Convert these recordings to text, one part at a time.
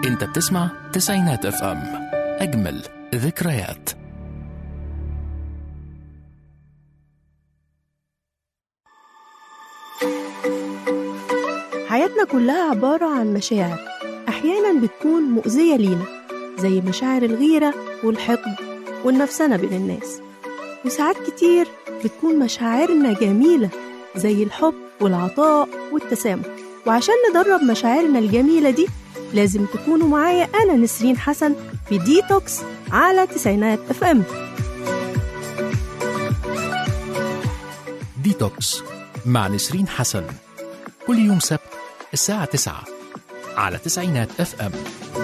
انت بتسمع تسعينات اف ام اجمل ذكريات حياتنا كلها عبارة عن مشاعر أحيانا بتكون مؤذية لينا زي مشاعر الغيرة والحقد والنفسنة بين الناس وساعات كتير بتكون مشاعرنا جميلة زي الحب والعطاء والتسامح وعشان ندرب مشاعرنا الجميلة دي لازم تكونوا معايا أنا نسرين حسن في ديتوكس على تسعينات اف ام ديتوكس مع نسرين حسن كل يوم سبت الساعة 9 على تسعينات اف ام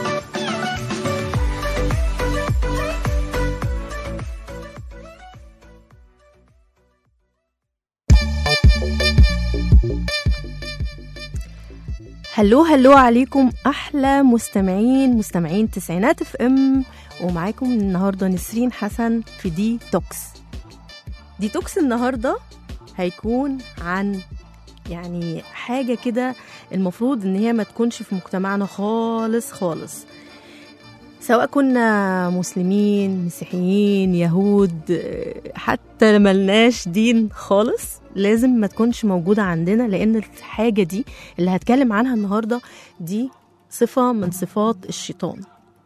هلو هلو عليكم احلى مستمعين مستمعين تسعينات اف ام ومعاكم النهارده نسرين حسن في دي توكس دي توكس النهارده هيكون عن يعني حاجه كده المفروض ان هي ما تكونش في مجتمعنا خالص خالص سواء كنا مسلمين مسيحيين يهود حتى ملناش دين خالص لازم ما تكونش موجودة عندنا لأن الحاجة دي اللي هتكلم عنها النهاردة دي صفة من صفات الشيطان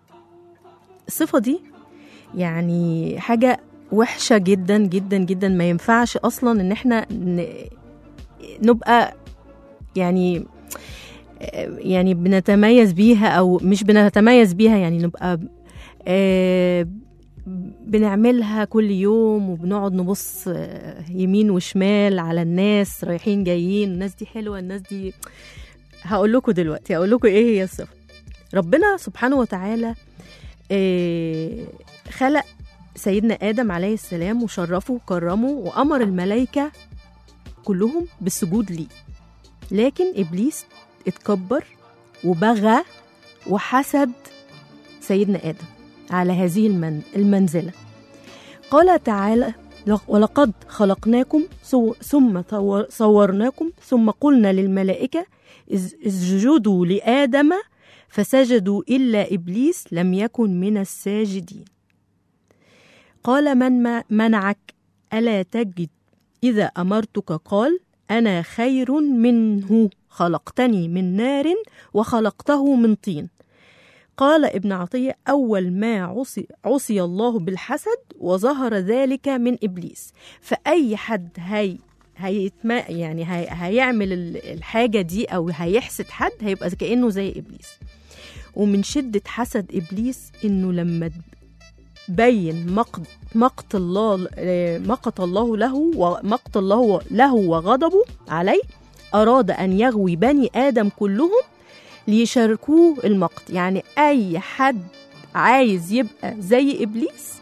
الصفة دي يعني حاجة وحشة جدا جدا جدا ما ينفعش أصلا إن احنا ن- نبقى يعني يعني بنتميز بيها او مش بنتميز بيها يعني نبقى آه، بنعملها كل يوم وبنقعد نبص آه، يمين وشمال على الناس رايحين جايين الناس دي حلوه الناس دي هقول لكم دلوقتي هقول لكم ايه هي الصفه ربنا سبحانه وتعالى آه، خلق سيدنا ادم عليه السلام وشرفه وكرمه وامر الملائكه كلهم بالسجود ليه لكن ابليس اتكبر وبغى وحسد سيدنا ادم على هذه المن المنزله قال تعالى ولقد خلقناكم سو- ثم طور- صورناكم ثم قلنا للملائكه اس- اسجدوا لادم فسجدوا الا ابليس لم يكن من الساجدين قال من ما منعك الا تجد اذا امرتك قال انا خير منه خلقتني من نار وخلقته من طين قال ابن عطية أول ما عصي, عصي الله بالحسد وظهر ذلك من إبليس فأي حد هي هيتما يعني هي هيعمل ال- الحاجة دي أو هيحسد حد هيبقى كأنه زي إبليس ومن شدة حسد إبليس إنه لما بين مقت مقت الله آه، مقت الله له ومقت الله له وغضبه عليه أراد أن يغوي بني آدم كلهم ليشاركوه المقت يعني أي حد عايز يبقى زي إبليس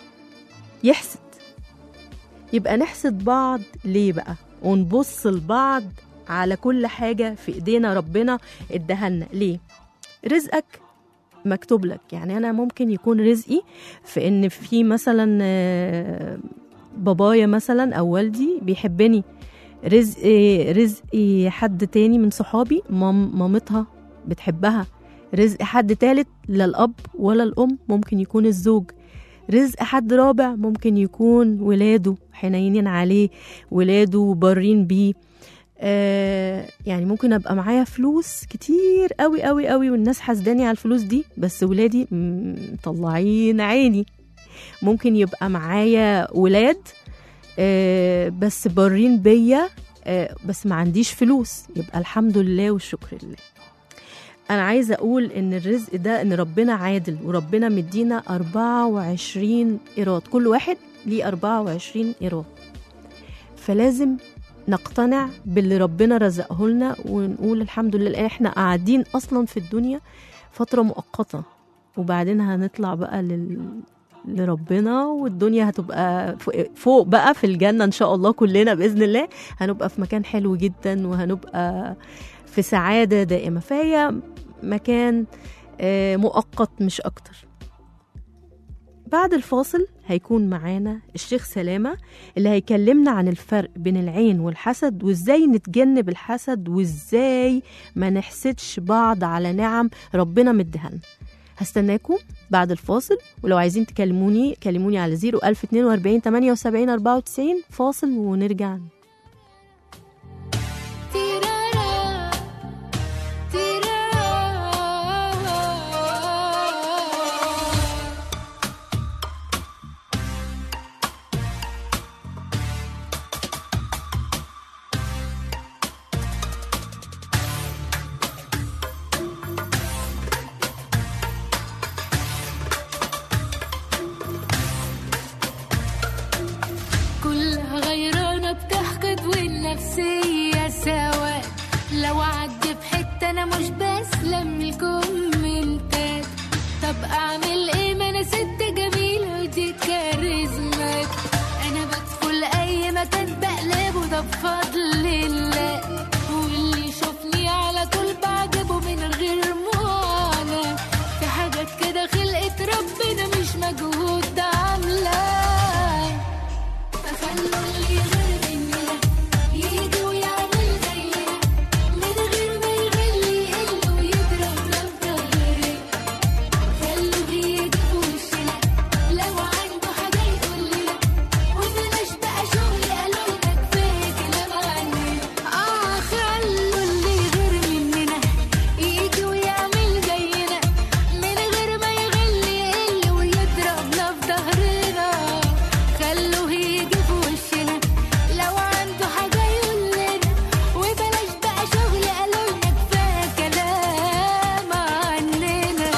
يحسد يبقى نحسد بعض ليه بقى ونبص لبعض على كل حاجة في إيدينا ربنا ادهلنا ليه رزقك مكتوب لك يعني أنا ممكن يكون رزقي في إن في مثلا آه، بابايا مثلا أو والدي بيحبني رزق رزق حد تاني من صحابي مام مامتها بتحبها رزق حد تالت لا الأب ولا الأم ممكن يكون الزوج رزق حد رابع ممكن يكون ولاده حنينين عليه ولاده بارين بيه آه يعني ممكن ابقى معايا فلوس كتير قوي قوي قوي والناس حاسداني على الفلوس دي بس ولادي مم، مطلعين عيني ممكن يبقى معايا ولاد آه بس بارين بيا آه بس ما عنديش فلوس يبقى الحمد لله والشكر لله انا عايزه اقول ان الرزق ده ان ربنا عادل وربنا مدينا 24 ايراد كل واحد ليه 24 ايراد فلازم نقتنع باللي ربنا رزقه لنا ونقول الحمد لله لأن احنا قاعدين اصلا في الدنيا فتره مؤقته وبعدين هنطلع بقى لل... لربنا والدنيا هتبقى فوق- فوق بقى في الجنه ان شاء الله كلنا باذن الله هنبقى في مكان حلو جدا وهنبقى في سعاده دائمه فهي مكان آه، مؤقت مش اكتر بعد الفاصل هيكون معانا الشيخ سلامة اللي هيكلمنا عن الفرق بين العين والحسد وازاي نتجنب الحسد وازاي ما نحسدش بعض على نعم ربنا مديهالنا هستناكم بعد الفاصل ولو عايزين تكلموني كلموني على 01042 78 94 فاصل ونرجع تيرارا تيرارا كلها غيرانة بتحقد والنفسية سوا لو عدي بحتة أنا مش بسلم الكومنتات طب أعمل إيه ما أنا ست جميلة ودي كاريزمات أنا بدخل أي مكان بقلبه ده بفضل الله واللي يشوفني على طول بعجبه من غير معاناة في حاجات كده خلقت ربنا مش مجهود عاملاه فخلوا اللي غير مننا يجي ويعمل زينا من غير ما يغلي يقل ويضربنا بظهرنا خلوه يجي في وشنا لو عنده حاجة يقول لنا وبلاش بقى شغل قالوا لنا كفاية كلام عننا اه خلوا اللي غير مننا يجي ويعمل زينا من غير ما يغلي يقل ويضربنا في ظهرنا خلوه يجي في وشنا لو عنده حاجة يقول لنا وبلاش بقى شغل قالوا لنا كفاية كلام عننا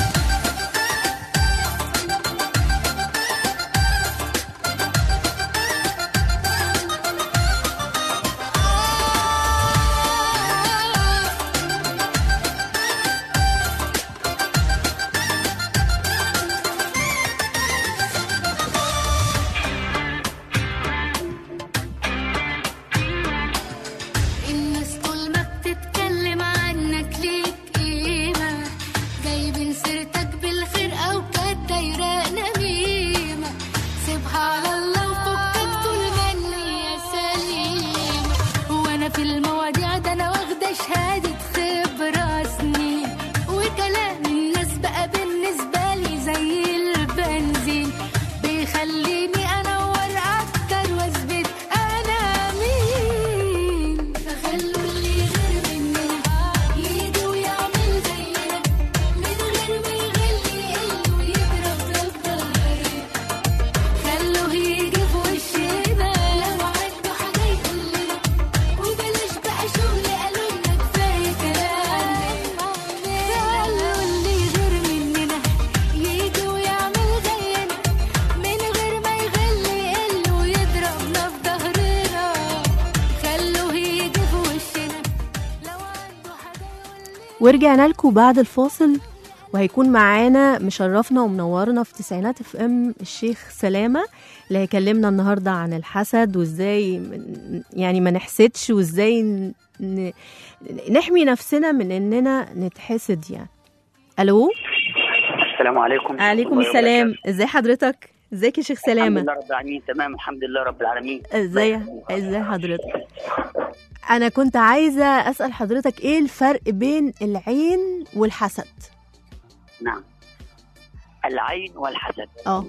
الناس طول ما بتتكلم عنك ليك قيمة جايبين سيرتك بالخير أو كانت دايرة نميمة سيبها على الله وفكك طول ما النية سليمة وأنا في المواضيع ده أنا واخدة شهادة خبرة سنين وكلام الناس بقى بالنسبة لي زي البنزين بيخليني أنور أكتر وأثبت أنا مين فخلوا اللي غير مننا يجي ويعمل زينا من غير ما يغلي يقل ويضربنا بظهرنا خلوه يجي في وشنا لو عنده حاجة يقول لنا وبلاش بقى شغل قالوا لنا كفاية كلام خلوا اللي غير مننا يجي ويعمل زينا من غير ما يغلي يقل ويضربنا في ظهرنا خلوه يجي في وشنا لو عنده حاجة يقول لنا ورجعنا لكم بعد الفاصل وهيكون معانا مشرفنا ومنورنا في تسعينات اف ام الشيخ سلامة اللي هيكلمنا النهاردة عن الحسد وازاي من- يعني ما نحسدش وازاي ن- ن- نحمي نفسنا من اننا نتحسد يعني الو السلام عليكم عليكم ورحمة الله السلام وبركاته. ازاي حضرتك ازيك يا شيخ الحمد سلامة لله رب العالمين تمام الحمد لله رب العالمين ازاي ازاي حضرتك انا كنت عايزة اسأل حضرتك ايه الفرق بين العين والحسد نعم العين والحسد اه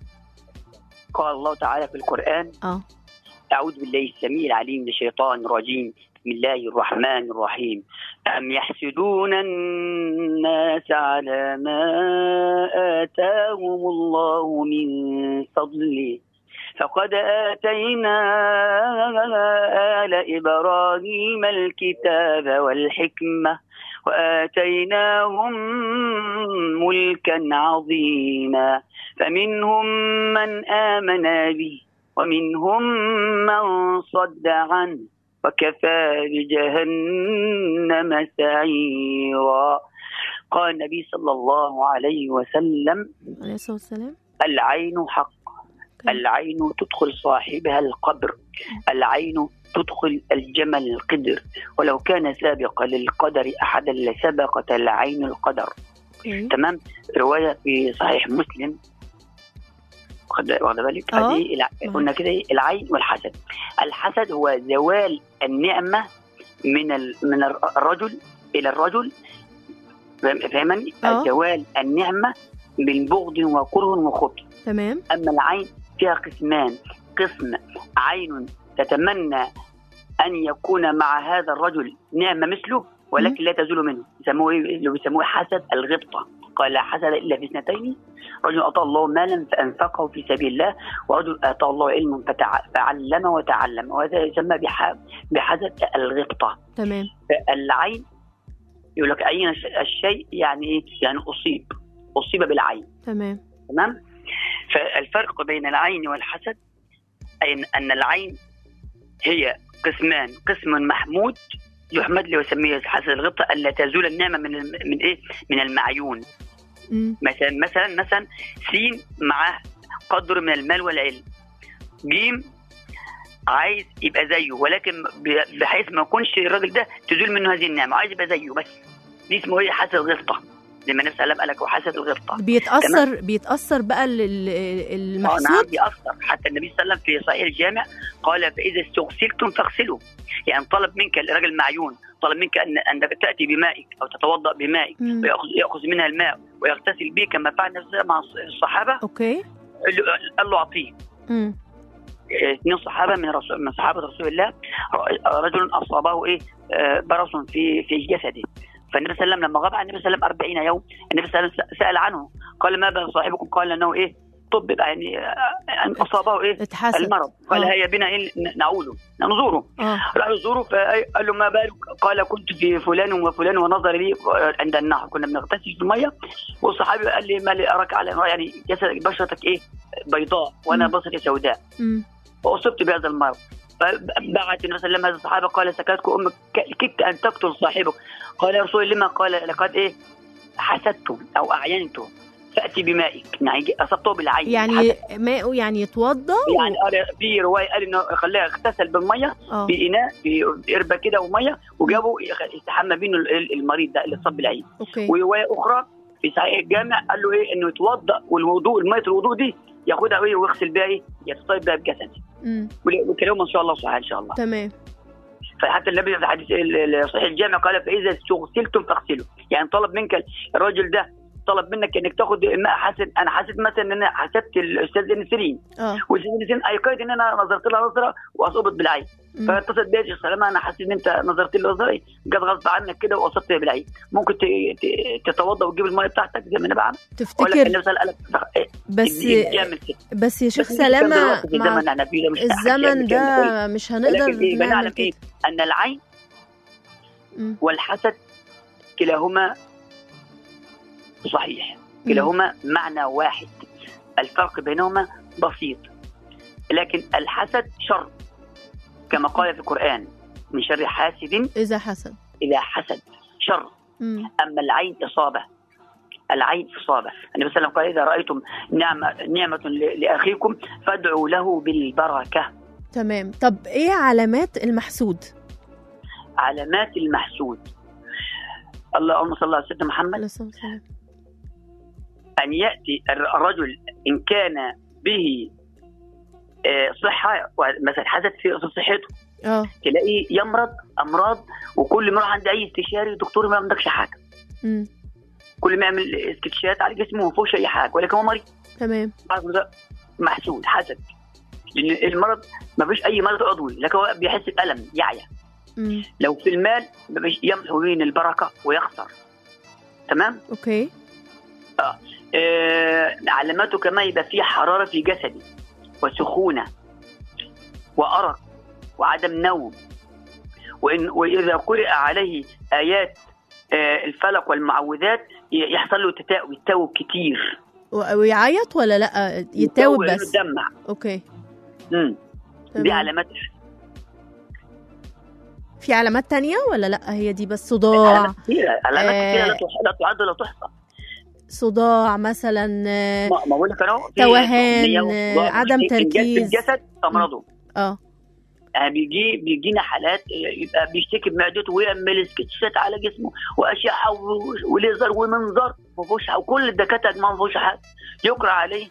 قال الله تعالى في القرآن اه أعوذ بالله السميع العليم من الشيطان الرجيم بسم الله الرحمن الرحيم أم يحسدون الناس على ما آتاهم الله من فضله فقد آتينا آل إبراهيم الكتاب والحكمة وآتيناهم ملكا عظيما فمنهم من آمن به ومنهم من صد عنه وكفى بجهنم سعيرا قال النبي صلى الله عليه وسلم عليه الصلاة والسلام العين حق العين تدخل صاحبها القبر العين تدخل الجمل القدر ولو كان سابقا للقدر أحدا لسبقت العين القدر اوكي تمام رواية في صحيح مسلم واخد واخد بالك آه. فدي الع- آه. قلنا كده إيه؟ العين والحسد الحسد هو زوال النعمه من ال... من الر- الرجل الى الرجل فاهم- فاهمني آه. زوال النعمه من بغض وكره وخبث تمام اما العين فيها قسمان قسم عين تتمنى ان يكون مع هذا الرجل نعمه مثله ولكن لا تزول منه يسموه ايه اللي بيسموه حسد الغبطه قال لا حسد الا في اثنتين رجل اتى الله مالا فانفقه في سبيل الله ورجل اتى الله علما فتع- فعلم وتعلم وهذا يسمى بح- بحسد الغبطه تمام العين يقول لك عين الش- الشيء يعني ايه؟ يعني اصيب اصيب بالعين تمام تمام فالفرق بين العين والحسد أي أن- أن العين هي قسمان قسم محمود يحمد له ويسميه حسد الغبطة ألا تزول النعمة من الم- من إيه؟ من المعيون مم. مثلا مثلا مثلا سين معاه قدر من المال والعلم جيم عايز يبقى زيه ولكن ب- بحيث ما يكونش الراجل ده تزول منه هذه النعمة عايز يبقى زيه بس دي اسمه ايه حسد الغبطة زي ما النبي صلى الله عليه وسلم قال لك وحسد الغبطة بيتاثر بيتاثر بقى ال- ال- اه نعم المحسود بيأثر حتى النبي صلى الله عليه وسلم في صحيح الجامع قال فإذا استغسلتم فاغسلوا يعني طلب منك الرجل معيون طلب منك أن أن تأتي بمائك أو تتوضأ بمائك مم. ويأخذ يأخذ منها الماء ويغتسل به كما فعل النبي صلى الله عليه وسلم مع الصحابة اوكي قال له- قال له أعطيه مم. اثنين صحابة من رسول من صحابة رسول الله رجل أصابه إيه آه، برص في في جسده فالنبي صلى الله عليه وسلم لما غاب عن النبي صلى الله عليه وسلم 40 يوم النبي صلى الله عليه وسلم سأل عنه قال ما بال صاحبكم قال انه ايه طب يعني آه، ان اصابه ايه اتحسد المرض قال آه. هيا بنا ايه ن- نعوده نزوره اه راح يزوره فقال له ما بالك قال كنت في فلان وفلان ونظر لي عند النهر كنا بنغتسل في الميه والصحابي قال لي ما لي اراك على يعني جسدك بشرتك ايه بيضاء وانا مم. بشرتي سوداء مم. واصبت بهذا المرض فبعت النبي صلى الله عليه وسلم هذا الصحابه قال سكتك امك ك- كدت ان تقتل صاحبك قال يا رسول الله لما قال لقد ايه حسدته او اعينته فاتي بمائك يعني اصبته بالعين يعني حسد. ماءه يعني يتوضى يعني قال في روايه قال انه خلاه اغتسل بالميه اه في اناء في قربه كده وميه وجابوا يخ- يستحمى بينه ال- المريض ده اللي اتصاب بالعين اوكي وروايه اخرى في صحيح الجامع قال له ايه انه يتوضا والوضوء الميه الوضوء دي ياخدها ايه ويغسل بها ايه يتصيب بها بجسده مم. وكلامه ان شاء الله صحيح ان شاء الله تمام فحتى النبي في حديث ال- ال- صحيح الجامع قال فاذا استغسلتم فاغسلوا يعني طلب منك الراجل ده طلب منك انك تاخد ماء حسد انا حسيت مثلا ان انا حسدت الاستاذ نسرين اه والاستاذ نسرين ايقنت ان انا نظرت لها نظره واصبت بالعين مم. فاتصل بيا يا شيخ سلامه انا حسيت ان انت نظرت لي نظره جت غصب عنك كده واصبت بالعين ممكن ت- ت- تتوضا وتجيب الميه بتاعتك زي ما انا بعمل ولا تفتكر النبي صلى الله عليه وسلم قال لك بس يعمل كده بس يا شيخ بس الكلام ده سلامه دلوقتي في مع الزمن اللي احنا فيه ده مش هنحكي الزمن عن الكلام ده ده مش هنقدر ولكن ايه نعمل بنعلم ايه كده ان العين مم. والحسد كلاهما صحيح كلاهما معنى واحد الفرق بينهما بسيط لكن الحسد شر كما قال في القرآن من شر حاسد اذا حسد إذا حسد شر مم. أما العين إصابة العين إصابة النبي صلى الله عليه وسلم قال إذا رأيتم نعمة, نعمة ل- لأخيكم فادعوا له بالبركة تمام طب ايه علامات المحسود علامات المحسود اللهم صل على سيدنا محمد عليه الصلاة والسلام. أن يأتي الر- الرجل إن كان به آه، صحة مثلا حدث في صحته اه تلاقيه يمرض أمراض وكل ما يروح عند أي استشاري دكتور ما عندكش حاجة مم. كل ما يعمل استكشافات على جسمه ما فيهوش أي حاجة ولكن هو مريض تمام عارف ده محسود حسد لأن المرض ما فيش أي مرض عضوي لكن هو بيحس بألم يعيا مم. لو في المال ما فيش يمحو بين البركة ويخسر تمام اوكي آه، علاماته كمان يبقى فيه حرارة في جسده وسخونة وأرق وعدم نوم وإن وإذا قرأ عليه آيات آه، الفلق والمعوذات ي- يحصل له تتاؤب يتاوب كتير و- ويعيط ولا لا يتاوب لأنه بس يدمع اوكي مم. دي تمام. علامات في علامات تانية ولا لا هي دي بس صداع علامات كتيرة علامات آه. كتيرة لا تح- لا تعد ولا تحصى صداع مثلا آه، ما ما بقول لك انا أهو، في توهان، سخونية وصداع عدم في إنجاز تركيز. في الجسد امراضه اه يعني بيجي بيجينا حالات يبقى بيشتكي بمعدته ويعمل سكتشات على جسمه واشعه و- وليزر ومنظر ما فيهوش حاجة. وكل الدكاتره يا جماعه ما فيهوش حاجه يقرا عليه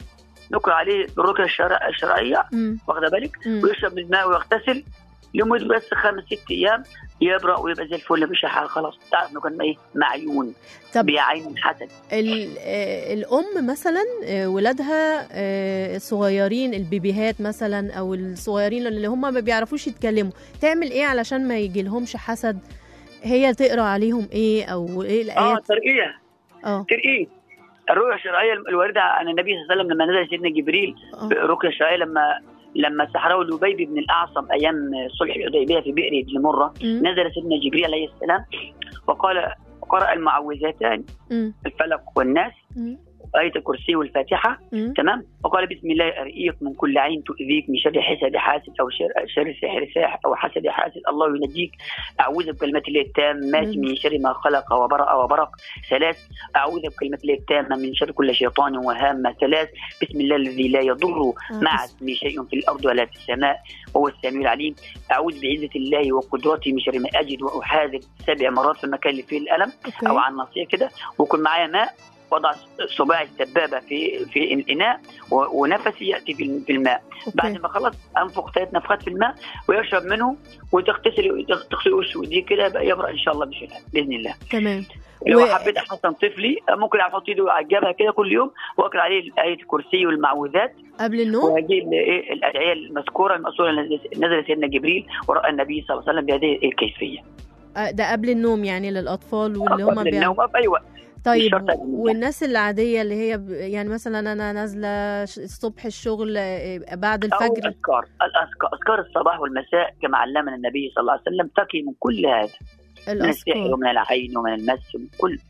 نقرا عليه بالرقيه الشرع- الشرعيه مم. واخده بالك مم. ويشرب من الماء ويغتسل لمده بس خمس ست ايام يبرأ ويبقى زي الفل مفيش حاجه خلاص تعرف انه كان ايه معيون طب بعين حسد ال- آه، الام مثلا آه، ولادها آه، صغيرين البيبيهات مثلا او الصغيرين اللي هم ما بيعرفوش يتكلموا تعمل ايه علشان ما يجي لهمش حسد هي تقرا عليهم ايه او ايه اه الايات ترقيه اه ترقيه الرؤيا الشرعيه الوارده عن النبي صلى الله عليه وسلم لما نزل سيدنا جبريل اه الرقيه الشرعيه لما لما سحره لبيب بن الاعصم ايام صلح الحديبيه في بئر ابن مره مم. نزل سيدنا جبريل عليه السلام وقال قرأ المعوذتان مم. الفلق والناس مم. آية الكرسي والفاتحة مم. تمام وقال بسم الله أرئيك من كل عين تؤذيك من شر حسد حاسد أو شر, شر سحر ساحر أو حسد حاسد الله ينجيك أعوذ بكلمات الله التامات مم. من شر ما خلق وبرأ وبرق ثلاث أعوذ بكلمات الله التامة من شر كل شيطان وهامة ثلاث بسم الله الذي لا يضر آه، مع بس- اسمه شيء في الأرض ولا في السماء وهو السميع العليم أعوذ بعزة الله وقدرته من شر ما أجد وأحاذر سبع مرات في المكان اللي فيه الألم أو اوكي على الناصيه كده ويكون معايا ماء وضع صباعي السبابه في في الاناء و- ونفسي ياتي في الم- في الماء بعد اوكي ما خلص انفخ ثلاث نفخات في الماء ويشرب منه وتغتسل تغسل وشه ودي كده بقى يبرأ ان شاء الله بشيء باذن الله تمام لو و- حبيت احسن طفلي ممكن احط ايده على الجبهه كده كل يوم واقرا عليه ايه الكرسي والمعوذات قبل النوم وهجيب ايه الادعيه المذكوره المأثوره اللي نزل سيدنا جبريل وراى النبي صلى الله عليه وسلم بهذه الكيفيه آه، ده قبل النوم يعني للاطفال واللي هم قبل بيعملوا النوم في اي وقت طيب شرط قبل النوم. والناس العادية اللي هي ب- يعني مثلا أنا نازلة ش- الصبح الشغل آه، بعد أو الفجر الأذكار الأذكار أذكار الصباح والمساء كما علمنا النبي صلى الله عليه وسلم تقي من كل هذا من السحر الأذكار ومن العين ومن المس ومن كل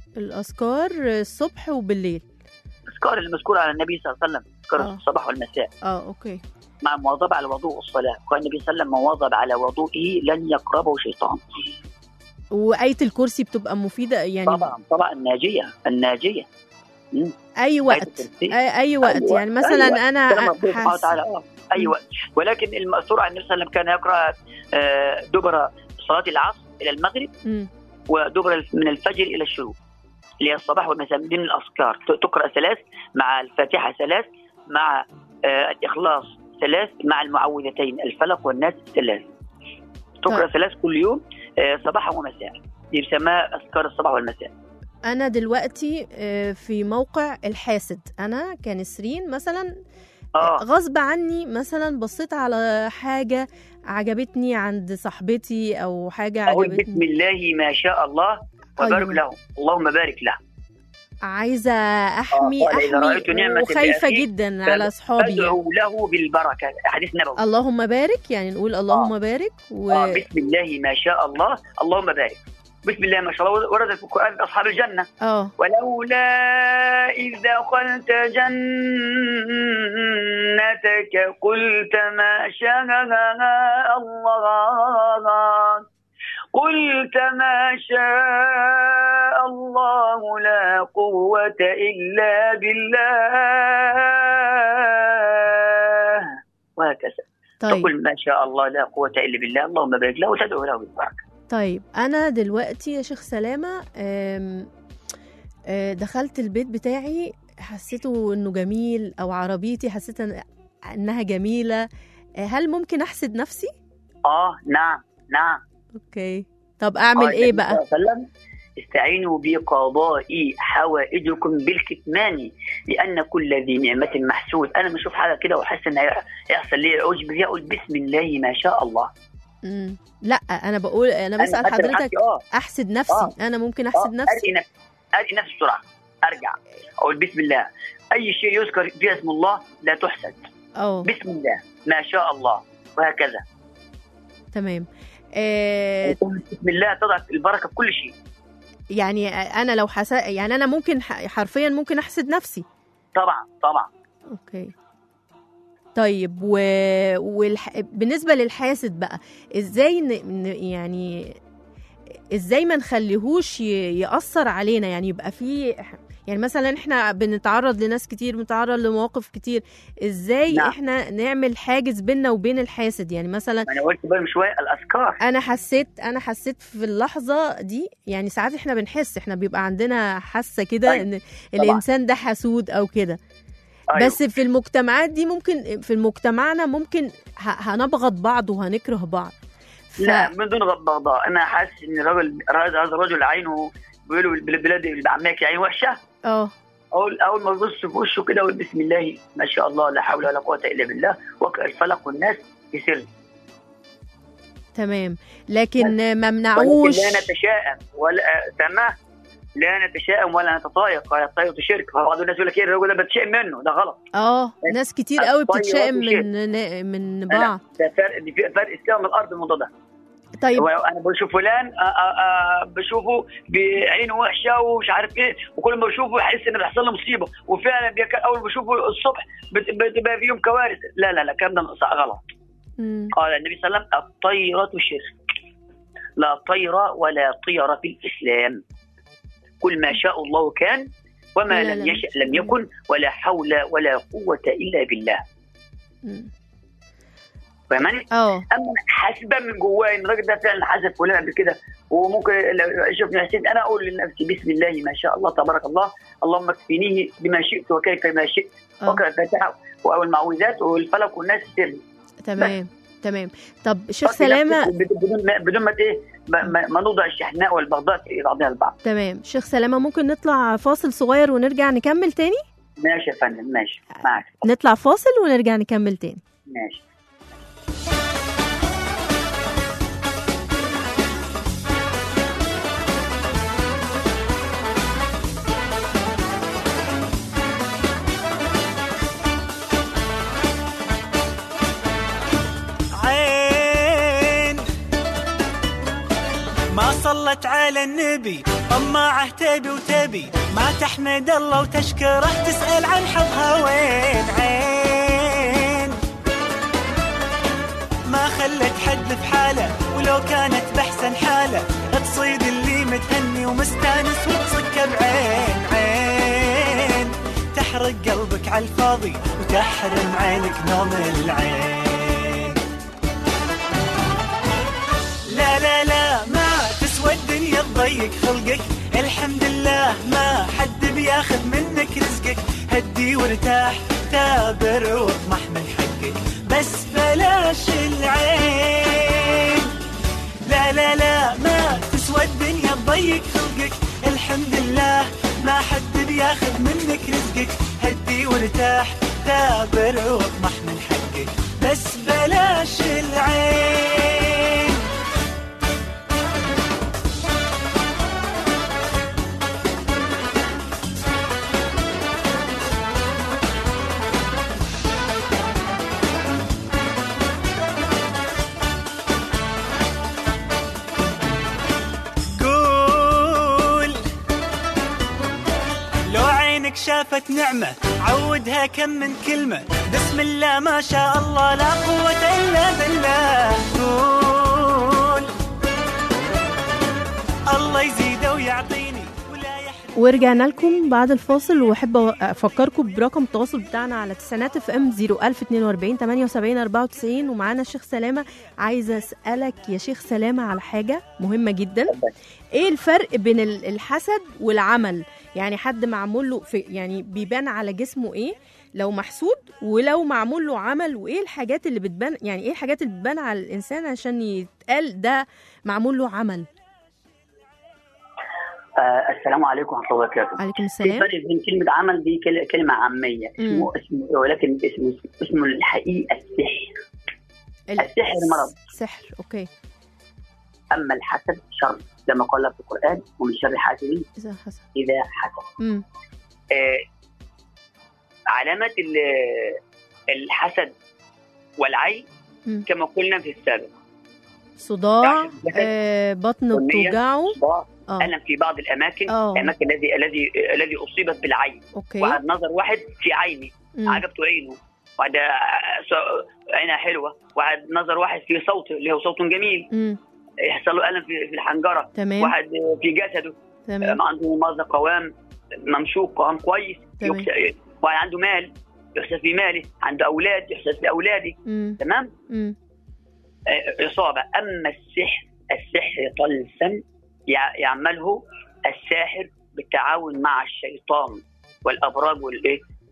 الأذكار الصبح وبالليل الأذكار المذكورة على النبي صلى الله عليه وسلم أذكار آه. الصباح والمساء اه اوكي مع المواظبة على وضوء الصلاة قال النبي صلى الله عليه وسلم من واظب على وضوئه لن يقربه شيطان وآية الكرسي بتبقى مفيدة يعني طبعا طبعا الناجية الناجية مم. أي آية وقت الكرسي. أي, أي وقت أي يعني وقت، مثلا أي وقت. أنا كلام ربنا سبحانه حاس... وتعالى آه. أي وقت ولكن المأثور عن النبي صلى الله عليه وسلم كان يقرأ آه، دبر صلاة العصر إلى المغرب مم. ودبر من الفجر الى الشروق اللي هي الصباح والمساء من الاذكار ت- تقرا ثلاث مع الفاتحه ثلاث مع آه الاخلاص ثلاث مع المعوذتين الفلق والناس ثلاث تقرا طيب. ثلاث كل يوم آه صباحا ومساء دي بيسموها اذكار الصباح والمساء أنا دلوقتي آه، في موقع الحاسد أنا كنسرين مثلا اه غصب عني مثلا بصيت على حاجة عجبتني عند صاحبتي أو حاجة اقول بسم عجبتني الله ما شاء الله وبارك أيوة. له اللهم بارك له عايزة أحمي قال إذا رأيت أحمي نعمة وخايفة لأخيك جدا على أصحابي يعني. فادعوا له بالبركه حديث نبوي اللهم بارك يعني نقول اللهم بارك و... آه بسم الله ما شاء الله اللهم بارك بسم الله ما شاء الله وردت في القران اصحاب الجنه اه ولولا إذ دخلت جنتك قلت ما شاء الله قلت ما شاء الله لا قوة إلا بالله وهكذا طيب تقول ما شاء الله لا قوة إلا بالله اللهم بارك له وتدعو له بالبركة طيب أنا دلوقتي يا شيخ سلامة آم، آه، دخلت البيت بتاعي حسيته إنه جميل أو عربيتي حسيت إن- إنها جميلة آه، هل ممكن أحسد نفسي؟ آه نعم نعم أوكي طب أعمل قال إيه النبي بقى؟ صلى الله عليه وسلم استعينوا بقضاء حوائجكم بالكتمان لان كل ذي نعمه محسود انا بشوف حاجه كده واحس ان هي- هيحصل لي عجب فيها اقول بسم الله ما شاء الله مم. لا أنا بقول أنا بسأل أنا أسأل حضرتك حاجتي، اه أحسد نفسي آه. أنا ممكن اه أحسد نفسي؟ ارقي نفسي ارقي نفسي بسرعه ارجع اقول بسم الله اي شيء يذكر فيه اسم الله لا تحسد اه بسم الله ما شاء الله وهكذا تمام آه، بسم الله تضع البركه في كل شيء يعني انا لو حس... يعني انا ممكن ح- حرفيا ممكن احسد نفسي طبعا طبعا اوكي طيب و... والح... بالنسبه للحاسد بقى ازاي ن... ن... يعني ازاي ما نخليهوش ي... ياثر علينا يعني يبقى في يعني مثلا احنا بنتعرض لناس كتير بنتعرض لمواقف كتير ازاي نعم. احنا نعمل حاجز بيننا وبين الحاسد يعني مثلا ما انا قلت بقى من شويه الاذكار انا حسيت انا حسيت في اللحظه دي يعني ساعات احنا بنحس احنا بيبقى عندنا حاسه كده طيب، ان الانسان ده حسود او كده أيوة. بس في المجتمعات دي ممكن في مجتمعنا ممكن ه- هنبغض بعض وهنكره بعض ف... لا من دون غض بغضاء انا حاسس ان الراجل هذا الرجل عينه بيقولوا بالبلاد بعماك عين وحشه اه اول اول ما يبص في وشه كده ويقول بسم الله ما شاء الله لا حول ولا قوه الا بالله وقع الفلق والناس في سر تمام لكن ما ولكن منعوش لا نتشائم ولا تمام لا نتشائم ولا نتطايق ولا الطيرة شرك بعض الناس يقول لك ايه الراجل ده بتشائم منه ده غلط اه ناس كتير قوي الطيب بتتشائم والشيء. من من لا بعض ده فرق دي في- فرق السماء من الارض الموضوع ده طيب هو انا بشوف فلان آه، آه، آه، بشوفه بعينه وحشه ومش عارف ايه وكل ما بشوفه احس ان بيحصل له مصيبه وفعلا بيك- اول ما بشوفه الصبح بت- بتبقى فيهم كوارث لا لا لا الكلام ده صح- غلط مم. قال النبي صلى الله عليه وسلم الطيرة شرك لا طير ولا طير في الإسلام كل ما شاء الله كان وما لا، لم لا. يشأ لم يكن ولا حول ولا قوة إلا بالله مم. فاهماني؟ اه أما حاسبة من جواي إن الراجل ده فعلا حاسب فلان قبل كده وممكن لو شفني حسين أنا أقول لنفسي بسم الله ما شاء الله تبارك الله اللهم اكفنيه بما شئت وكيف ما شئت اه واقرأ الفاتحة والمعوذات والفلك والناس سر تمام تمام طب شيخ سلامه بدون ما بدون ما ايه ما, ما ما نوضع الشحناء والبغضاء في بعضها البعض تمام شيخ سلامه ممكن نطلع فاصل صغير ونرجع نكمل تاني ماشي يا فندم ماشي معك نطلع فاصل ونرجع نكمل تاني ماشي عين ما صلت على النبي طماعه تبي وتبي ما تحمد الله وتشكره تسأل عن حظها وين عين ما خلت حد في حاله ولو كانت بحسن حاله تصيد اللي متهني ومستانس وتصك بعين عين تحرق قلبك على الفاضي وتحرم عينك نوم العين لا لا لا ما تسوى الدنيا تضيق خلقك الحمد لله ما حد بياخذ منك رزقك هدي وارتاح تابر واطمح من حقك بس بلاش العين لا لا لا ما تسوى الدنيا تضيق خلقك الحمد لله ما حد بياخذ منك رزقك هدي وارتاح تابر واطمح من حقك بس بلاش العين قول لو عينك شافت نعمة عودها كم من كلمة بسم الله ما شاء الله لا قوة إلا بالله قول الله يزيده ويعطيني ولا يحرم ورجعنا لكم بعد الفاصل واحب افكركم برقم التواصل بتاعنا على تسعينات اف ام 01042 78 94 ومعانا الشيخ سلامه عايزه اسالك يا شيخ سلامه على حاجه مهمه جدا ايه الفرق بين ال- الحسد والعمل يعني حد معمول له في يعني بيبان على جسمه ايه لو محسود ولو معمول له عمل وايه الحاجات اللي بتبان يعني ايه الحاجات اللي بتبان على الانسان عشان يتقال ده معمول له عمل آه السلام عليكم ورحمه الله وبركاته عليكم في السلام فرق بين كلمه عمل دي كل- كلمه عاميه اسمه اسمه ولكن اسمه اسمه الحقيقه السحر ال- السحر مرض. سحر اوكي اما الحسد شر كما قال في القران ومن شر حاسد اذا حسد اذا حسد امم آه علامه ال- الحسد والعين مم. كما قلنا في السابق صداع يعني الجسد آه بطنه والنية. بتوجعه صداع اه الم في بعض الاماكن آه. الاماكن الذي الذي الذي اصيبت بالعين اوكي واحد نظر واحد في عيني مم. عجبته عينه واحد آه، س- عينها حلوه واحد نظر واحد في صوته اللي هو صوت جميل مم. يحصل له الم في في الحنجره تمام واحد في جسده تمام آه، عنده مغزى قوام ممشوق قوام كويس تمام. يحس- واحد عنده مال يحسب في ماله عنده اولاد يحسب في اولاده مم. تمام مم. آه، اصابه اما السحر السحر طلسم يع- يعمله الساحر بالتعاون مع الشيطان والابراج والايه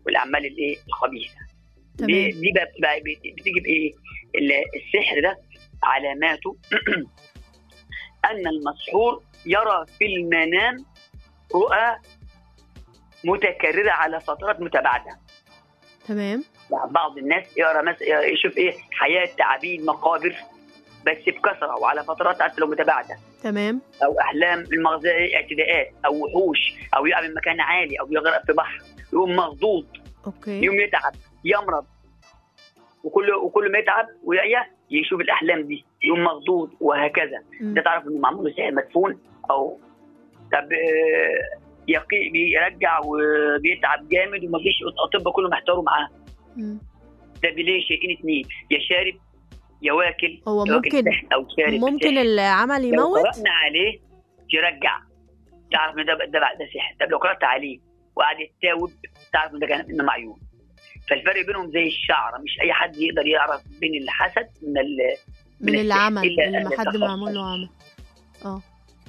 والاعمال الايه الخبيثه دي, تمام دي بقى بتبقى- بت- بتيجي بايه ال- السحر ده علاماته ان المسحور يرى في المنام رؤى متكرره على فترات متباعده تمام يعني بعض الناس يقرا مثلا يشوف ايه حياه تعابين مقابر بس بكثره وعلى فترات حتى لو متباعده تمام او احلام المغزى اعتداءات او وحوش او يقع من مكان عالي او يغرق في بحر يقوم مخضوض اوكي يوم يتعب يمرض وكل وكل ما يتعب ويعيا يشوف الاحلام دي يقوم مخضوض وهكذا مم. ده تعرف انه معمول له سحر مدفون او طب آه، يقي بيرجع وبيتعب جامد ومفيش اطباء كله محتاروا معاه مم. ده بليه شيئين اتنين يا شارب يا واكل هو يا واكل ممكن سحر او شارب ممكن سحر. العمل لو يموت قرأنا عليه يرجع تعرف ان ده ده ده سحر طب لو قرأت عليه وقعد يتاوب تعرف ان ده كان انه معيون فالفرق بينهم زي الشعر مش اي حد يقدر يعرف بين الحسد من ال من السحر العمل إلا اللي أن ما حد يتخصص. معمول له عمل اه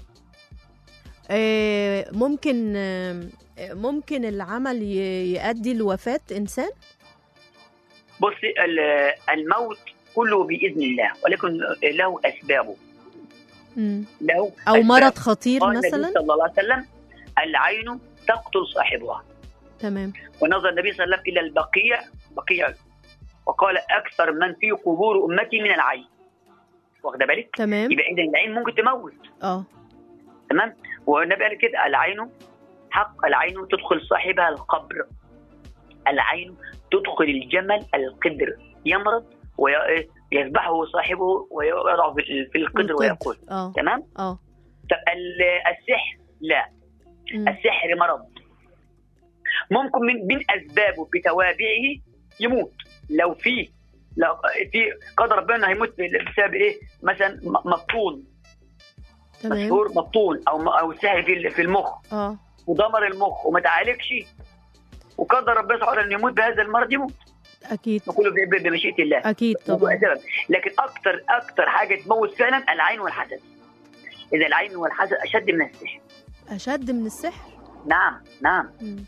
آه، ممكن آه، ممكن العمل ي- يؤدي لوفاة إنسان بصي ال- الموت كله باذن الله ولكن له اسبابه مم. له أو أسباب. مرض خطير قال النبي مثلا صلى الله عليه وسلم العين تقتل صاحبها تمام ونظر النبي صلى الله عليه وسلم الى البقيع بقيع وقال اكثر من في قبور امتي من العين واخده بالك تمام يبقى اذا العين ممكن تموت اه تمام والنبي قال كده العين حق العين تدخل صاحبها القبر العين تدخل الجمل القدر يمرض ويذبحه صاحبه ويضع في في القدر والقدر. ويأكل اه تمام اه طب ال- السحر لا مم. السحر مرض ممكن من من اسبابه بتوابعه يموت لو في لو في قدر ربنا إنه هيموت بسبب ايه مثلا م- مبطون تمام مشهور مبطون او او سحر في في المخ اه ودمر المخ وما تعالجش وقدر ربنا سبحانه انه يموت بهذا المرض يموت اكيد وكله ب- ب- بمشيئه الله اكيد هو طبعا سبب لكن اكتر اكتر حاجه تموت فعلا العين والحسد اذا العين والحسد اشد من السحر اشد من السحر نعم نعم مم.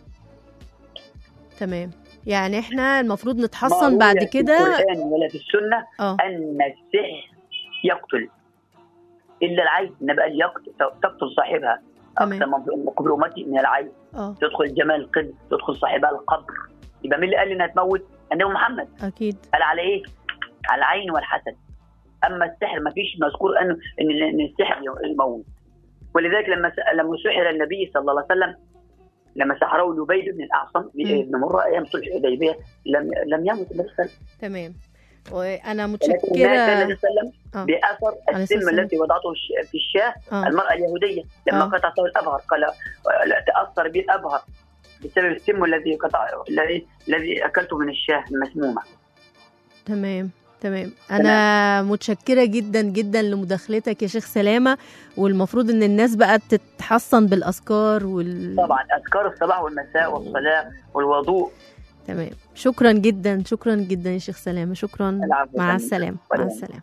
تمام يعني احنا المفروض ما نتحصن روي بعد في كده القران ولا في السنه اه ان السحر يقتل الا العين النبي قال يقتل تقتل صاحبها تمام. اكثر من قبر امتي من العين اه تدخل جمال القدر تدخل صاحبها القبر يبقى مين اللي قال انها تموت؟ النبي محمد اكيد قال على ايه؟ على العين والحسد اما السحر ما فيش مذكور انه ان ان السحر يموت ولذلك لما س- لما سحر النبي صلى الله عليه وسلم لما سحره لبيد بن الاعصم مم. بن مره ايام صلح الحديبيه لم لم يمت النبي صلى الله عليه وسلم تمام وانا ولكن مات النبي متشكره صلى الله عليه وسلم آه. باثر عليه السم الصلاة الذي وضعته الش- في الشاه اه المراه اليهوديه لما آه. قطعته الابهر قال لا تاثر بي الابهر بسبب السم الذي قطع الذي الذي اكلته من الشاه المسمومه تمام تمام انا متشكره جدا جدا لمداخلتك يا شيخ سلامه والمفروض ان الناس بقى تتحصن بالاذكار وال طبعا اذكار الصباح والمساء والصلاه والوضوء تمام شكرا جدا شكرا جدا يا شيخ سلامه شكرا العفو مع يا فندم. السلامه مع سلام. السلامه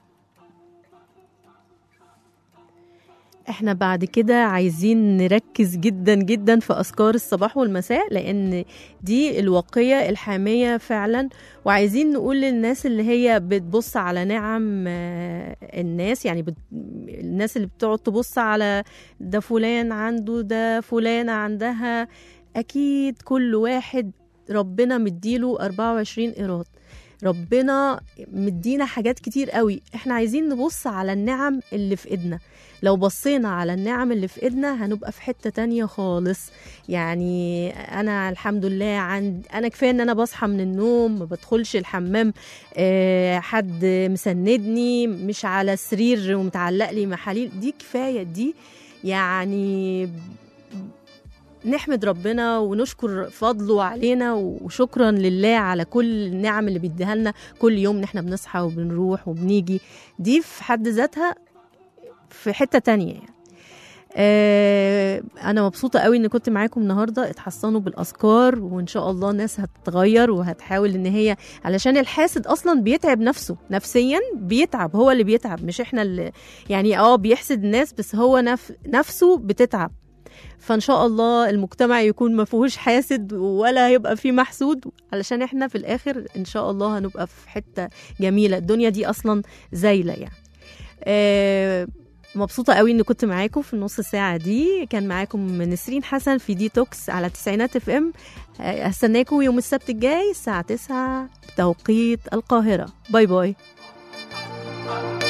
احنا بعد كده عايزين نركز جدا جدا في اذكار الصباح والمساء لان دي الواقيه الحاميه فعلا وعايزين نقول للناس اللي هي بتبص على نعم آه، الناس يعني بت... الناس اللي بتقعد تبص على ده فلان عنده ده فلانة عندها أكيد كل واحد ربنا مديله 24 إيراد ربنا مدينا حاجات كتير قوي احنا عايزين نبص على النعم اللي في ايدنا لو بصينا على النعم اللي في ايدنا هنبقى في حتة تانية خالص يعني انا الحمد لله عند انا كفايه ان انا بصحى من النوم ما بدخلش الحمام آه، حد مسندني مش على سرير ومتعلق لي محاليل دي كفايه دي يعني نحمد ربنا ونشكر فضله علينا وشكرا لله على كل النعم اللي بيديها لنا كل يوم ان احنا بنصحى وبنروح وبنيجي دي في حد ذاتها في حته تانية يعني آه انا مبسوطه قوي ان كنت معاكم النهارده اتحصنوا بالاذكار وان شاء الله الناس هتتغير وهتحاول ان هي علشان الحاسد اصلا بيتعب نفسه نفسيا بيتعب هو اللي بيتعب مش احنا اللي يعني اه بيحسد الناس بس هو نف نفسه بتتعب فان شاء الله المجتمع يكون ما فيهوش حاسد ولا هيبقى فيه محسود علشان احنا في الاخر ان شاء الله هنبقى في حته جميله الدنيا دي اصلا زايله يعني آه، مبسوطة قوي اني كنت معاكم في النص ساعة دي كان معاكم نسرين حسن في دي توكس على تسعينات اف ام آه، هستناكم يوم السبت الجاي الساعة 9 بتوقيت القاهرة باي باي